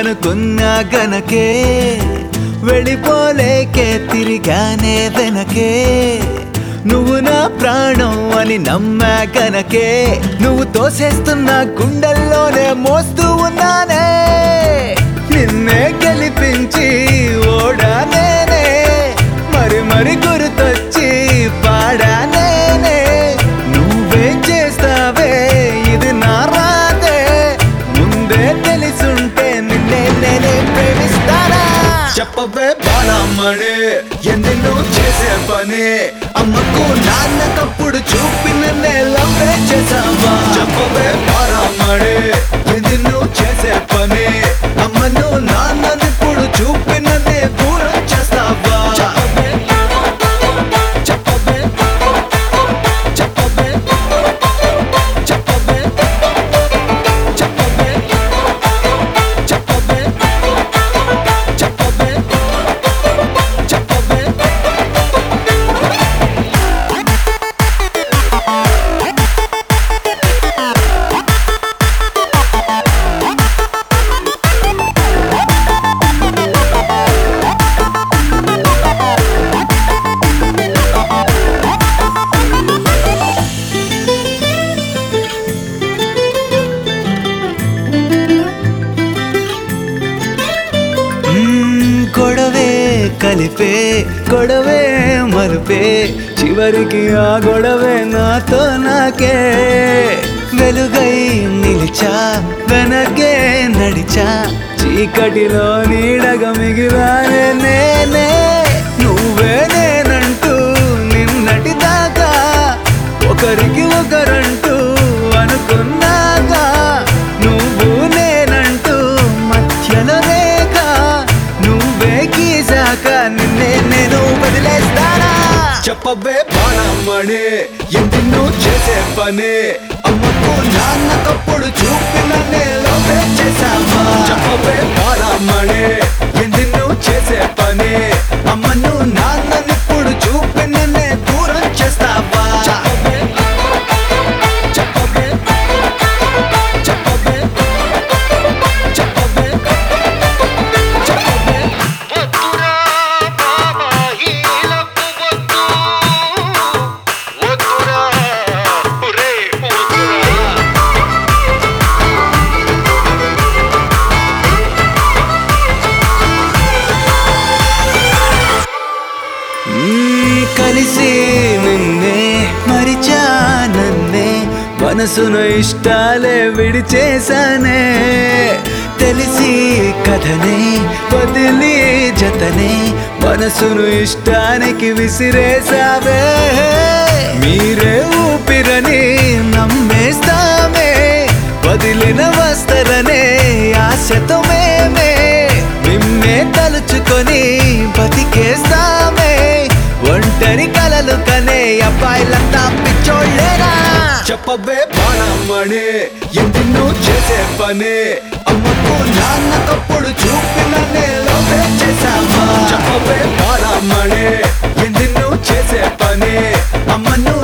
అనుకున్నా గనకే వెళ్ళిపోలేకే తిరిగానే వెనకే నువ్వు నా ప్రాణం అని నమ్మా గనకే నువ్వు తోసేస్తున్న గుండెల్లోనే మోస్తూ ఉన్నానే నిన్నే గెలిపించి ఓడా నేనే మరి మరి గుర్తొచ్చి పాడా నేనే నువ్వేం చేస్తావే ఇది నా రాదే ముందే తెలిసుంటే నిన్నే నేనే ప్రేమిస్తానా చెప్పవే బాలమ్మడే ఎన్నెన్నో చేసే పని అమ్మకు నాన్న తప్పుడు చూపిన నేలవే చేసావా చెప్పవే బాలమ్మడే ఎన్నెన్నో చేసే పని అమ్మను నాన్ననిప్పుడు చూపిన నే దూరం చేస్తావా చెప్పవే చెప్పవే చెప్పవే చెప్పవే చెప్పవే చెప్పవే చెప్పవే చెప్పవే మ్మ్, గొడవే కలిపే గొడవే మలుపే చివరికి ఆ గొడవే నాతో నాకే వెలుగై నిలిచా వెనకే నడిచా చీకటిలో నీడగా మిగిలానే నేనే నువ్వే నేనంటూ నిన్నటి దాకా ఒకరికి ఒకరంటూ అనుకున్నాక నువ్వు నేనంటూ మధ్యలో రేఖ నువ్వే గీసాక నిన్నే నేను వదిలేస్తానా చెప్పవే బాణమ్మడే ఎన్నెన్నో చేసే పని అమ్మకు నాన్న తప్పుడు చూపిన నేలవే చేసావా చెప్పవే బాణమ్మడే ఎన్నెన్నో చేసే పని అమ్మను నాన్ననిప్పుడు చూపిన నే దూరం చేస్తావా చెప్పవే చెప్పవే చెప్పవే చెప్పవే చెప్పవే వద్దురా బాబా హీలకు వద్దు వద్దురా ఒరే వద్దురా మ్మ్, కలిసి నిన్నే మరిచా నన్నే మనసును ఇష్టాలే విడిచేశానే తెలిసి కథనే వదిలి జతనే మనసును ఇష్టానికి విసిరేసావే మీరే ఊపిరని నమ్మేస్తామే వదిలిన వస్తరనే ఆశతో మేమే నిన్నే తలుచుకొని బతికేస్తామే ఒంటరి కలలు కనే అబ్బాయిలంతా పిచ్చోళ్ళేనా చెప్పవే బాణమ్మడే ఎన్నెన్నో చేసే పని అమ్మకు నాన్న తప్పుడు చూపిన నేలవే చేసావా చెప్పవే బాణమ్మడే ఎన్నెన్నో చేసే పని అమ్మను